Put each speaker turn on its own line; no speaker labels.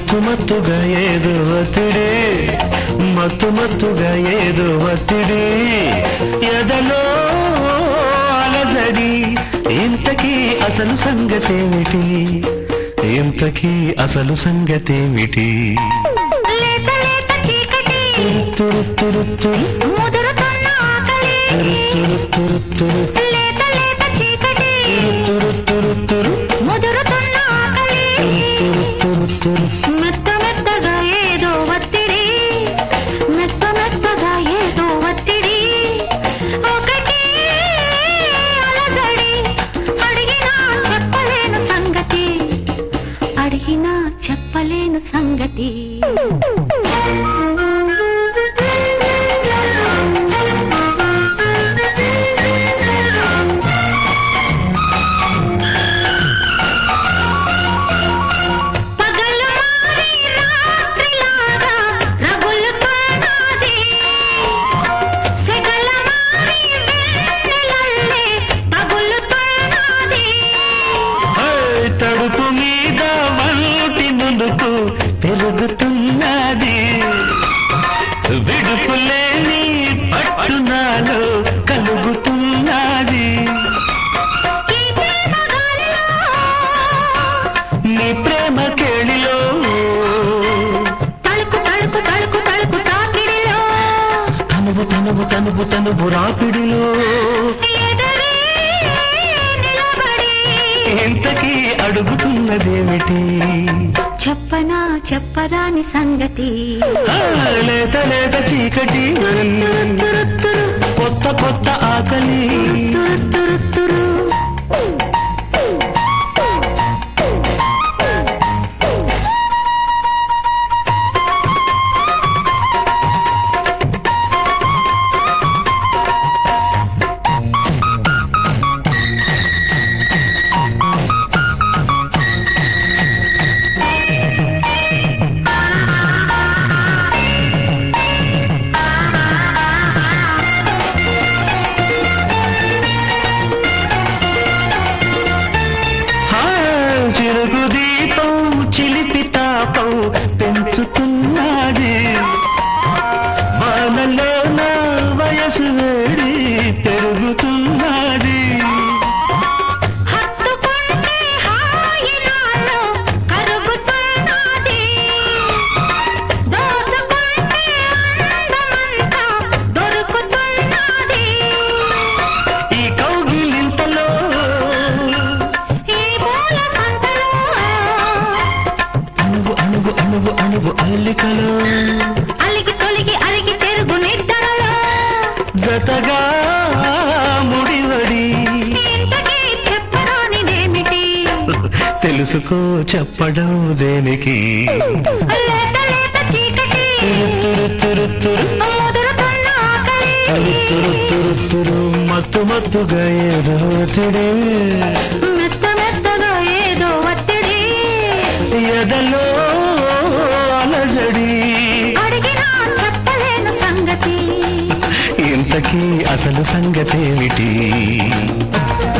మత్తు మత్తుగా ఏదో ఒత్తిడి మత్తు మత్తుగా ఏదో ఒత్తిడి ఎదలో అలజడి ఇంతకీ అసలు సంగతేమిటి ఇంతకీ అసలు సంగతేమిటి
లేత లేత చీకటి
తురు తురు తురు
ముదురుతున్న ఆకలి
తురు తురు తురు తురు
లేత లేత చీకటి
తురు తురు తురు
ముదురుతున్న ఆకలి
తురు తురు తురు
మెత్త మెత్తగా ఏదో ఒత్తిడి మెత్త మెత్తగా ఏదో ఒత్తిడి ఒకటి అలజడి అడిగినా చెప్పలేను సంగతి అడిగినా చెప్పలేను సంగతి పగలు మారి రాత్రిలాగా రగులుతున్నది. సెగల మారి వెన్నెలల్లే తగులుతున్నది.
హే, తడుపు మీద వంటి నునుపు పెరుగుతున్నది విడుపులేని పట్టునాలు కలుగుతున్నది
ఈ ప్రేమ గాలిలో
నీ ప్రేమ కేళిలో
తలుకు తలుకు తలుకు తలుకు తాకిడిలో
తనువు తనువు తనువు తనువు రాపిడిలో
ఎదురే నిలబడి
ఇంతకీ అడుగుతున్నదేమిటి
చెప్పనా చెప్పరాని సంగతి
ఆ, లేత లేత చీకటి
తురు తురు
కొత్త కొత్త ఆకలి
తురు తురు తురు
హా, చిరుగు దీపం చిలిపి తాపం పెంచుతున్నది బాలలో నా వయసు వేడి పెరుగుతున్నది
హత్తుకుంటే హాయి నాలో కరుగుతున్నది దోచుకుంటే అందమంతా దొరుకుతున్నది
ఈ కౌగిలింతలో
ఈ పూల సంతలో
అణువు అణువు అణువు అణువు అల్లికలో
అలిగి తొలిగి అలిగి తెరుగు నిద్రలో
జతగా ముడివడి
ఇంతకీ చెప్పరానిదేమిటి
తెలుసుకో చెప్పడం దేనికి
లేత లేత చీకటి
తురు తురు తురు
ముదురుతున్న ఆకలి
తురు తురు తురు మత్తు మత్తుగా ఏదో ఒత్తిడి
మెత్త మెత్తగా ఏదో ఒత్తిడి
ఎదలో అలజడి
అడిగినా చెప్పలేను సంగతి
ఇంతకీ అసలు సంగతేమిటి